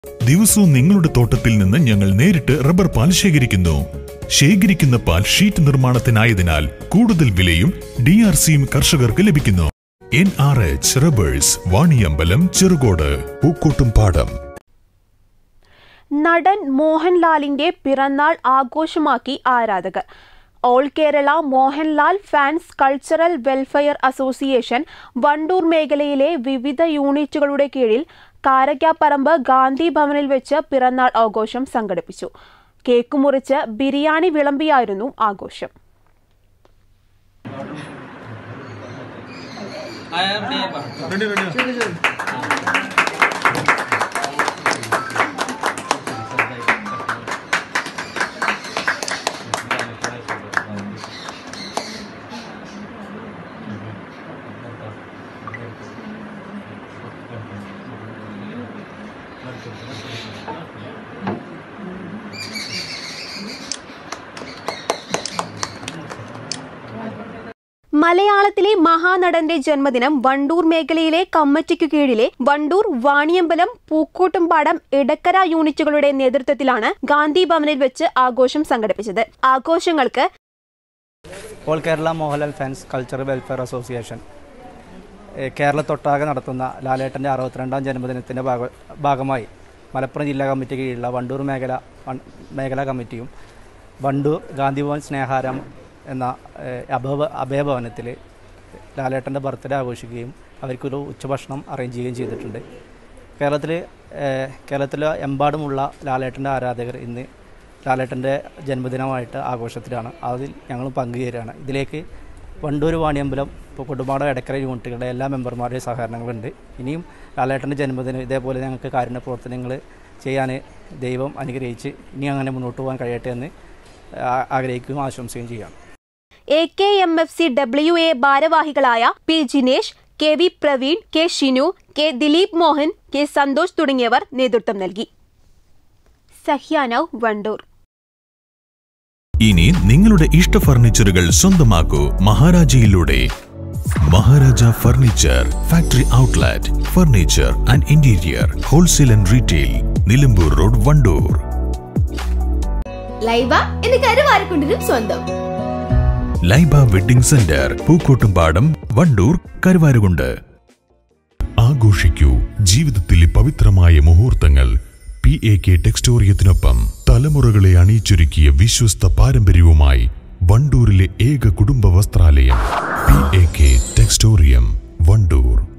ദിവസവും നിങ്ങളുടെ തോട്ടത്തിൽ നിന്ന് ഞങ്ങൾ നേരിട്ട് റബ്ബർ പാൽ ശേഖരിക്കുന്നു ശേഖരിക്കുന്ന പാൽ ഷീറ്റ് നിർമ്മാണത്തിനായതിനാൽ കൂടുതൽ വിലയും ഡി ആർ സിയും കർഷകർക്ക് ലഭിക്കുന്നു N R H rubbers Vaniyambalam Cherukode Pookkottumpadam നടൻ മോഹൻലാലിന്റെ പിറന്നാൾ ആഘോഷമാക്കി ആരാധകർ all Kerala Mohanlal fans cultural welfare association Wandoor മേഖലയിലെ വിവിധ യൂണിറ്റുകളുടെ കീഴിൽ കാരക്കാപ്പറമ്പ് ഗാന്ധി ഭവനിൽ വെച്ച് പിറന്നാൾ ആഘോഷം സംഘടിപ്പിച്ചു കേക്ക് മുറിച്ച് ബിരിയാണി വിളമ്പിയായിരുന്നു ആഘോഷം മലയാളത്തിലെ മഹാനടന്റെ ജന്മദിനം വണ്ടൂർ മേഖലയിലെ കമ്മിറ്റിക്കു കീഴിലെ വണ്ടൂർ വാണിയമ്പലം പൂക്കോട്ടുംപാടം ഇടക്കര യൂണിറ്റുകളുടെ നേതൃത്വത്തിലാണ് ഗാന്ധി ഭവനിൽ വെച്ച് ആഘോഷം സംഘടിപ്പിച്ചത് ആഘോഷങ്ങൾക്ക് all Kerala Mohanlal fans cultural welfare association ഏഹ് കേരളത്തൊട്ടാകെ നടത്തുന്ന ലാലേട്ടൻ്റെ അറുപത്തിരണ്ടാം ജന്മദിനത്തിൻ്റെ ഭാഗ ഭാഗമായി മലപ്പുറം ജില്ലാ കമ്മിറ്റി കീഴിലുള്ള വണ്ടൂർ മേഖല വൺ- മേഖലാ കമ്മിറ്റിയും വണ്ടൂർ ഗാന്ധിഭവൻ സ്നേഹാരം എന്ന ഏഹ് അഭവ അഭയഭവനത്തിൽ ലാലേട്ടൻ്റെ ബർത്ത്ഡേ ആഘോഷിക്കുകയും അവർക്കൊരു ഉച്ചഭക്ഷണം അറേഞ്ച് ചെയ്യുകയും ചെയ്തിട്ടുണ്ട് കേരളത്തിൽ കേരളത്തിലെ എമ്പാടുമുള്ള ലാലേട്ടൻ്റെ ആരാധകർ ഇന്ന് ലാലേട്ടൻ്റെ ജന്മദിനമായിട്ട് ആഘോഷത്തിലാണ് അതിൽ ഞങ്ങൾ പങ്കുചേരുകയാണ് ഇതിലേക്ക് വണ്ടൂർ വാണിയമ്പലം ഇപ്പോൾ കുടുംബാട എടക്കര യൂണിറ്റുകളുടെ എല്ലാ മെമ്പർമാരുടെയും സഹകരണങ്ങളുണ്ട് ഇനിയും ലാലേട്ടൻ്റെ ജന്മദിനം ഇതേപോലെ ഞങ്ങൾക്ക് കാരുണ്യ പ്രവർത്തനങ്ങൾ ചെയ്യാൻ ദൈവം അനുഗ്രഹിച്ച് ഇനി അങ്ങനെ മുന്നോട്ട് പോകാൻ കഴിയട്ടെ എന്ന് ആ- ആഗ്രഹിക്കുകയും ആശംസിക്കുകയും ചെയ്യാം A K M F C W A ഭാരവാഹികളായ P Jinesh K V Praveen K Shinu K Dileep Mohan K Santhosh തുടങ്ങിയവർ നേതൃത്വം നൽകി സഹ്യാനവ് വണ്ടൂർ ഇനി നിങ്ങളുടെ ഇഷ്ട ഫർണിച്ചറുകൾ സ്വന്തമാക്കൂ മഹാരാജയിലൂടെ Maharaja furniture factory outlet furniture and interior wholesale and retail Nilambur road Wandoor Laiba എന്ന് കരുവാരക്കുണ്ടിനും സ്വന്തം ലൈബ വെഡിംഗ് സെന്റർ പൂക്കോട്ടുംപാടം വണ്ടൂർ കരുവാരുകുണ്ട് ആഘോഷിക്കൂ ജീവിതത്തിലെ പവിത്രമായ മുഹൂർത്തങ്ങൾ പി എ കെ ടെക്സ്റ്റോറിയത്തിനൊപ്പം തലമുറകളെ അണിയിച്ചൊരുക്കിയ വിശ്വസ്ത പാരമ്പര്യവുമായി വണ്ടൂരിലെ ഏക കുടുംബ വസ്ത്രാലയം P A K Textorium Wandoor